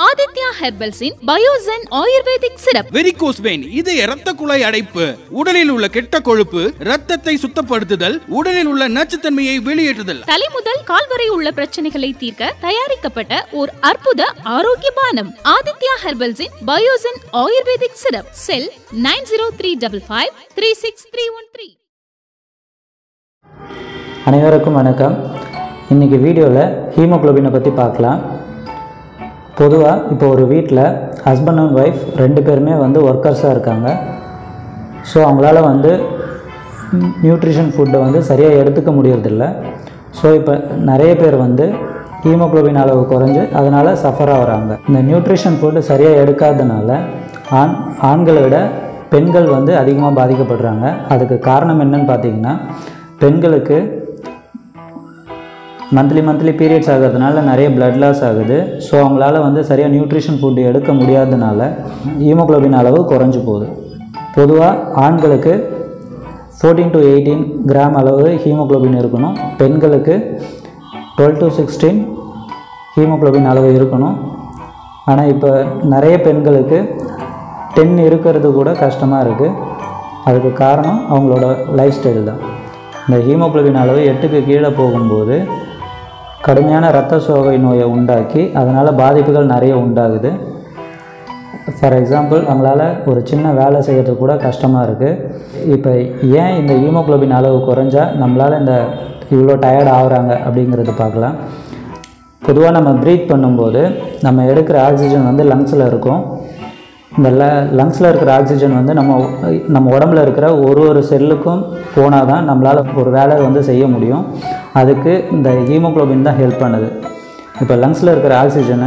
ஆதித்யா ஹெர்பல்ஸின் Biosan ayurvedic syrup varicose vein இதய ரத்த குழாய் அடைப்பு உடலில் உள்ள கெட்ட கொழுப்பு ரத்தத்தை சுத்தப்படுத்துதல் உடலில் உள்ள நச்சுத்தன்மையை வெளியேற்றுதல் தலை முதல் கால் வரை உள்ள பிரச்சனைகளை தீர்க்க தயாரிக்கப்பட்ட ஒரு அற்புத ஆரோக்கிய பானம் ஆதித்யா ஹெர்பல்ஸின் Biosan ayurvedic syrup cell nine zero three double five three six three one three அனைவருக்கும் வணக்கம் இன்றைக்கி வீடியோவில் ஹீமோகுளோபினை பற்றி பார்க்கலாம் பொதுவாக இப்போ ஒரு வீட்டில் ஹஸ்பண்ட் அண்ட் ஒய்ஃப் ரெண்டு பேருமே வந்து ஒர்க்கர்ஸாக இருக்காங்க ஸோ அவங்களால வந்து நியூட்ரிஷன் ஃபுட்டை வந்து சரியாக எடுத்துக்க முடியறதில்ல ஸோ இப்போ நிறைய பேர் வந்து ஹீமோகுளோபின் அளவு குறைஞ்சு அதனால் சஃபர் ஆகுறாங்க இந்த நியூட்ரிஷன் ஃபுட்டு சரியாக எடுக்காதனால ஆண் ஆண்களை விட பெண்கள் வந்து அதிகமாக பாதிக்கப்படுறாங்க அதுக்கு காரணம் என்னன்னு பார்த்தீங்கன்னா பெண்களுக்கு மந்த்லி மந்த்லி பீரியட்ஸ் ஆகிறதுனால நிறைய blood லாஸ் ஆகுது ஸோ அவங்களால வந்து சரியாக நியூட்ரிஷன் ஃபுட் எடுக்க முடியாததுனால ஹீமோகுளோபின் அளவு குறைஞ்சு போகுது பொதுவாக ஆண்களுக்கு ஃபோர்டீன் டு எயிட்டீன் கிராம் அளவு ஹீமோகுளோபின் இருக்கணும் பெண்களுக்கு டுவெல் டு சிக்ஸ்டீன் ஹீமோகுளோபின் அளவு இருக்கணும் ஆனால் இப்போ நிறைய பெண்களுக்கு டென் இருக்கிறது கூட கஷ்டமாக இருக்குது அதுக்கு காரணம் அவங்களோட லைஃப் ஸ்டைல் தான் இந்த ஹீமோகுளோபின் அளவு எட்டுக்கு கீழே போகும்போது கடுமையான இரத்த சோகை நோயை உண்டாக்கி அதனால் பாதிப்புகள் நிறைய உண்டாகுது ஃபார் எக்ஸாம்பிள் அவங்களால ஒரு சின்ன வேலை செய்கிறது கூட கஷ்டமாக இருக்குது இப்போ ஏன் இந்த ஹீமோகுளோபின் அளவு குறைஞ்சா நம்மளால் இந்த இவ்வளோ டயர்ட் ஆகுறாங்க அப்படிங்கிறது பார்க்கலாம் பொதுவாக நம்ம ப்ரீத் பண்ணும்போது நம்ம எடுக்கிற ஆக்சிஜன் வந்து லங்ஸில் இருக்கும் இந்த ல லங்ஸில் இருக்கிற ஆக்சிஜன் வந்து நம்ம நம்ம உடம்புல இருக்கிற ஒரு ஒரு செல்லுக்கும் போனால் தான் நம்மளால் ஒரு வேலை வந்து செய்ய முடியும் அதுக்கு இந்த ஹீமோகுளோபின் தான் ஹெல்ப் பண்ணுது இப்போ லங்ஸில் இருக்கிற ஆக்சிஜனை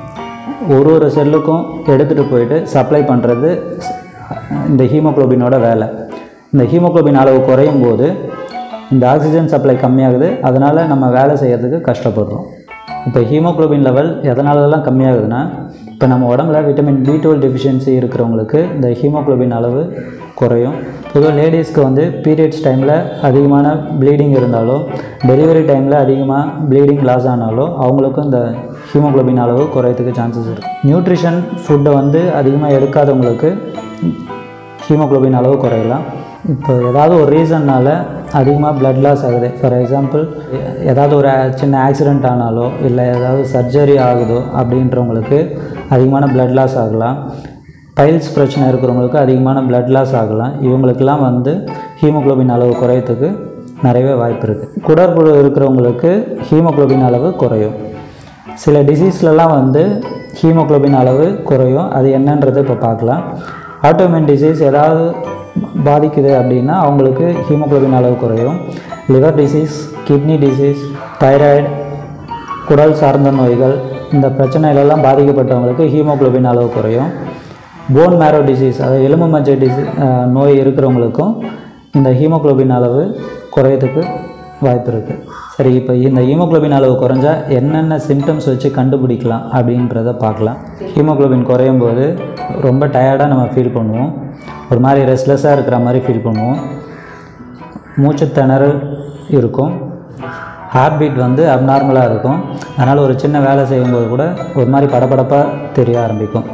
ஒரு ஒரு செல்லுக்கும் எடுத்துகிட்டு போயிட்டு சப்ளை பண்ணுறது இந்த ஹீமோகுளோபினோட வேலை இந்த ஹீமோகுளோபின் அளவு குறையும் போது இந்த ஆக்சிஜன் சப்ளை கம்மியாகுது அதனால் நம்ம வேலை செய்யறதுக்கு கஷ்டப்படுறோம் இப்போ ஹீமோகுளோபின் லெவல் எதனாலலாம் கம்மியாகுதுன்னா இப்போ நம்ம உடம்புல விட்டமின் பி டுவெல் டெஃபிஷியன்சி இருக்கிறவங்களுக்கு இந்த ஹீமோகுளோபின் அளவு குறையும் பொதுவாக லேடிஸ்க்கு வந்து பீரியட்ஸ் டைமில் அதிகமான ப்ளீடிங் இருந்தாலோ டெலிவரி டைமில் அதிகமாக ப்ளீடிங் லாஸ் ஆனாலோ அவங்களுக்கும் இந்த ஹீமோகுளோபின் அளவு குறையறதுக்கு சான்சஸ் இருக்குது நியூட்ரிஷன் ஃபுட்டை வந்து அதிகமாக எடுக்காதவங்களுக்கு ஹீமோகுளோபின் அளவு குறையலாம் இப்போ ஏதாவது ஒரு ரீசன்னால் அதிகமாக blood லாஸ் ஆகுது ஃபார் எக்ஸாம்பிள் ஏதாவது ஒரு சின்ன ஆக்சிடெண்ட் ஆனாலோ இல்லை ஏதாவது சர்ஜரி ஆகுதோ அப்படின்றவங்களுக்கு அதிகமான blood லாஸ் ஆகலாம் பைல்ஸ் பிரச்சனை இருக்கிறவங்களுக்கு அதிகமான blood லாஸ் ஆகலாம் இவங்களுக்கெல்லாம் வந்து ஹீமோகுளோபின் அளவு குறையத்துக்கு நிறையவே வாய்ப்பு இருக்குது குடற்புழு இருக்கிறவங்களுக்கு ஹீமோகுளோபின் அளவு குறையும் சில டிசீஸ்லலாம் வந்து ஹீமோகுளோபின் அளவு குறையும் அது என்னன்றது இப்போ பார்க்கலாம் ஆட்டோமின் டிசீஸ் ஏதாவது பாதிக்குது அப்படின்னா அவங்களுக்கு ஹீமோகுளோபின் அளவு குறையும் liver disease kidney disease thyroid குடல் சார்ந்த நோய்கள் இந்த பிரச்சனைகளெல்லாம் பாதிக்கப்பட்டவங்களுக்கு ஹீமோகுளோபின் அளவு குறையும் போன் மேரோ டிசீஸ் அதாவது எலும்பு மஞ்சை டிசீ அஹ், நோய் இருக்கிறவங்களுக்கும் இந்த ஹீமோகுளோபின் அளவு குறையத்துக்கு வாய்ப்பு இருக்குது சரி இப்போ இந்த ஹீமோகுளோபின் அளவு குறைஞ்சா என்னென்ன சிம்டம்ஸ் வச்சு கண்டுபிடிக்கலாம் அப்படின்றத பார்க்கலாம் ஹீமோகுளோபின் குறையும் போது ரொம்ப டயர்டாக நம்ம ஃபீல் பண்ணுவோம் ஒரு மாதிரி ரெஸ்ட்லெஸ்ஸாக இருக்கிற மாதிரி ஃபீல் பண்ணுவோம் மூச்சு திணறல் இருக்கும் ஹார்ட் பீட் வந்து அப்நார்மலாக இருக்கும் அதனால் ஒரு சின்ன வேலை செய்யும்போது கூட ஒரு மாதிரி படபடப்பாக தெரிய ஆரம்பிக்கும்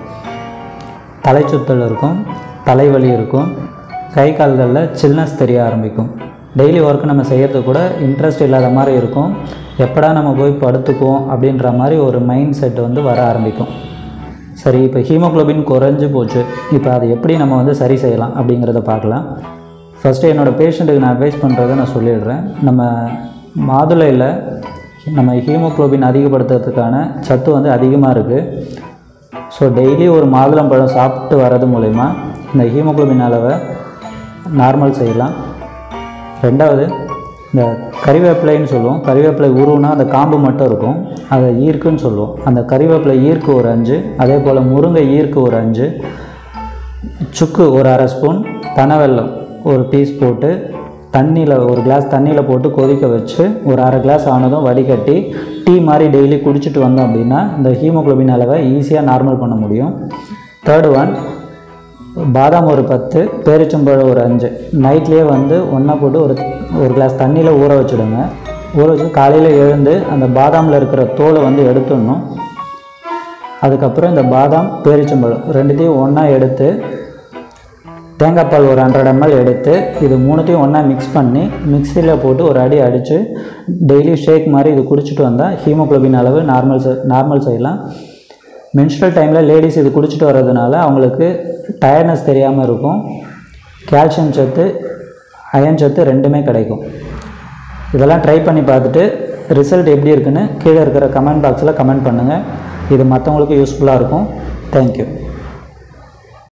தலை சுத்தல் இருக்கும் தலைவலி இருக்கும் கை கால்களில் சில்னஸ் தெரிய ஆரம்பிக்கும் டெய்லி ஒர்க் நம்ம செய்கிறது கூட இன்ட்ரெஸ்ட் இல்லாத மாதிரி இருக்கும் எப்படா நம்ம போய் படுத்துக்குவோம் அப்படின்ற மாதிரி ஒரு மைண்ட் செட் வந்து வர ஆரம்பிக்கும் சரி இப்போ ஹீமோகுளோபின் குறைஞ்சு போச்சு இப்போ அதை எப்படி நம்ம வந்து சரி செய்யலாம் அப்படிங்கிறத பார்க்கலாம் ஃபஸ்ட்டு என்னோடய பேஷண்ட்டுக்கு நான் அட்வைஸ் பண்ணுறதை நான் சொல்லிடுறேன் நம்ம மாதுளையில் நம்ம ஹீமோகுளோபின் அதிகப்படுத்துறதுக்கான சத்து வந்து அதிகமாக இருக்குது ஸோ டெய்லி ஒரு மாதுளம்பழம் சாப்பிட்டு வர்றது மூலயமா இந்த ஹீமோகுளோபின் அளவை நார்மல் செய்யலாம் ரெண்டாவது இந்த கறிவேப்பிலைன்னு சொல்லுவோம் கறிவேப்பிலை உருவுனா அந்த காம்பு மட்டும் இருக்கும் அதை ஈர்க்குன்னு சொல்லுவோம் அந்த கறிவேப்பிலை ஈர்க்கு ஒரு அஞ்சு அதே போல் முருங்கை ஈர்க்கு ஒரு அஞ்சு சுக்கு ஒரு அரை ஸ்பூன் பனவெல்லம் ஒரு பீஸ் போட்டு தண்ணியில் ஒரு கிளாஸ் தண்ணியில் போட்டு கொதிக்க வச்சு ஒரு அரை கிளாஸ் ஆனதும் வடிகட்டி டீ மாதிரி டெய்லி குடிச்சிட்டு வந்தோம் அப்படின்னா இந்த ஹீமோகுளோபின் அளவை ஈஸியாக நார்மல் பண்ண முடியும் தேர்ட் ஒன் பாதாம் ஒரு பத்து பேரிச்சம்பழம் ஒரு அஞ்சு நைட்லேயே வந்து ஒன்றா போட்டு ஒரு ஒரு கிளாஸ் தண்ணியில் ஊற வச்சுடுங்க ஊற வச்சு காலையில் எழுந்து அந்த பாதாமில் இருக்கிற தோலை வந்து எடுத்துடணும் அதுக்கப்புறம் இந்த பாதாம் பேரிச்சம்பழம் ரெண்டுத்தையும் ஒன்றா எடுத்து தேங்காய் பால் ஒரு ஹண்ட்ரட் எம்எல் எடுத்து இது மூணுத்தையும் ஒன்றா மிக்ஸ் பண்ணி மிக்சியில் போட்டு ஒரு அடி அடித்து டெய்லி ஷேக் மாதிரி இது குடிச்சிட்டு வந்தால் ஹீமோகுளோபின் அளவு நார்மல் நார்மல் செய்யலாம் மென்ஸ்ட்ரல் டைமில் லேடிஸ் இது குடிச்சிட்டு வர்றதுனால அவங்களுக்கு டயர்ட்னஸ் தெரியாமல் இருக்கும் கால்சியம் சத்து அயன் சத்து ரெண்டுமே கிடைக்கும் இதெல்லாம் ட்ரை பண்ணி பார்த்துட்டு ரிசல்ட் எப்படி இருக்குன்னு கீழே இருக்கிற கமெண்ட் பாக்ஸில் கமெண்ட் பண்ணுங்கள் இது மற்றவங்களுக்கு யூஸ்ஃபுல்லாக இருக்கும் தேங்க்யூ